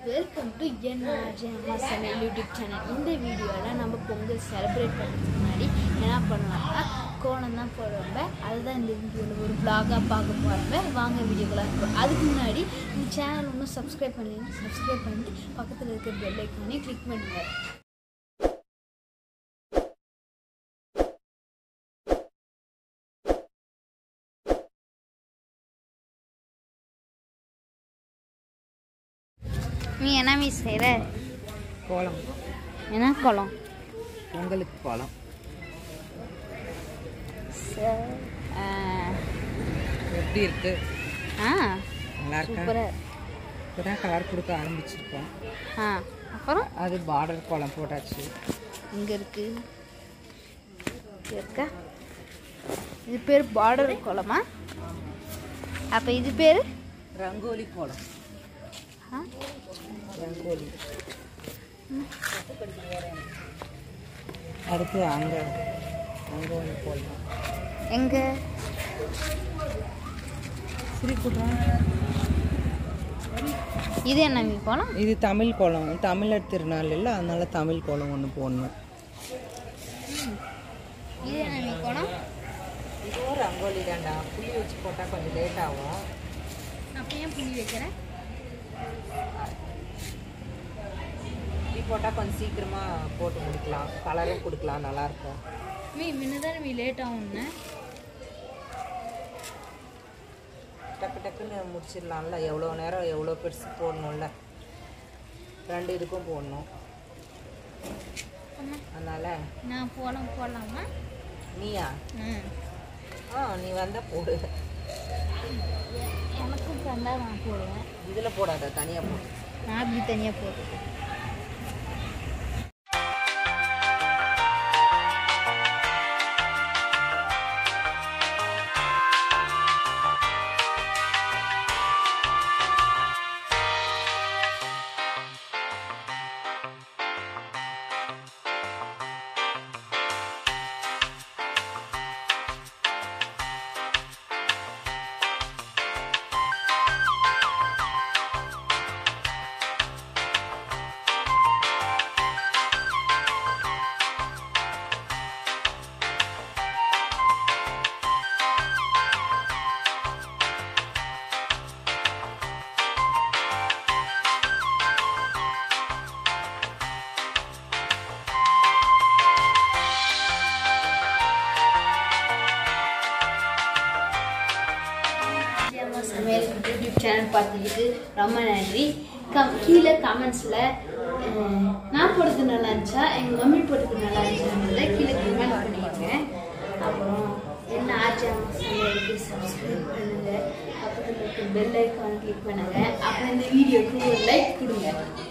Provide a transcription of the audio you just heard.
welcome to என் அம்மா சமையல் YouTube channel இந்த வீடியோவில் நம்ம பொங்கல் செலிப்ரேட் பண்ணுறதுக்கு முன்னாடி என்ன பண்ணுவாங்கன்னா கோலம் தான் போடுவாங்க அதுதான் இந்த வீடியோவில் ஒரு vlog-ஆ பார்க்க போகிறப்ப வாங்க வீடியோக்குள்ள இருக்கும் அதுக்கு முன்னாடி இந்த சேனல் இன்னும் சப்ஸ்கிரைப் பண்ணலைன்னா சப்ஸ்கிரைப் பண்ணிட்டு பக்கத்தில் இருக்கிற பெல் ஐக்கானையும் கிளிக் பண்ணுங்கள் நீ என்ன மீ செய்கிற கோலம் என்ன கோலம் பொங்கலுக்கு கோலம் எப்படி இருக்கு ஆ நல்லா இருக்கா சூப்பராக இப்போதான் கலர் கொடுக்க ஆரம்பிச்சிருக்கோம் ஆ அப்புறம் அது பார்டர் கோலம் போட்டாச்சு இங்கே இருக்கு இங்க இருக்கா இது பேர் பார்டர் கோலமா அப்போ இது பேர் ரங்கோலி கோலம் ஆ ரங்கோலி அடுத்து அங்கே ரங்கோலி கோலம் எங்கே சரி கூட்டம் இது என்ன மீ கோலம் இது தமிழ் கோலம் தமிழர் திருநாள் இல்லை அதனால தமிழ் கோலம் ஒன்று போடணும் இது என்ன மீ கோலம் இதுவும் ரங்கோலி தாண்டா புளி வச்சு போட்டால் கொஞ்சம் லேட் ஆகும் அப்போ ஏன் புள்ளி வைக்கிறேன் புளி போட்டால் கொஞ்சம் சீக்கிரமாக போட்டு முடிக்கலாம் கலரும் கொடுக்கலாம் நல்லாயிருக்கும் மீ முன்னதான் மீ லேட் ஆகும்னு டக்கு டக்குன்னு முடிச்சிடலாம்ல எவ்வளோ நேரம் எவ்வளோ பெருசு போடணும்ல ரெண்டு இதுக்கும் போடணும் அதனால் நான் கோலம் போடலாமா நீயா ம் ஆ நீ வந்தால் போடு எனக்கும் ஃப்ரெண்டாக நான் போடுவேன் இதில் போடாத தனியாக போடு நான் அப்படி தனியாக போடுவேன் அம்மா சமையல் யூடியூப் சேனல் பார்த்ததுக்கு ரொம்ப நன்றி கம் கீழே கமெண்ட்ஸில் நான் போடுறது நல்லா இருந்துச்சா எங்கள் மம்மி போடுறது நல்லா இருந்துச்சான்றதை கீழே கமெண்ட் பண்ணிடுங்க அப்புறம் என்ன ஆச்சு அம்மா சமையலுக்கு சப்ஸ்கிரைப் பண்ணுங்கள் பக்கத்தில் இருக்க பெல் ஐக்கான் கிளிக் பண்ணுங்கள் அப்புறம் இந்த வீடியோக்கு ஒரு லைக் கொடுங்க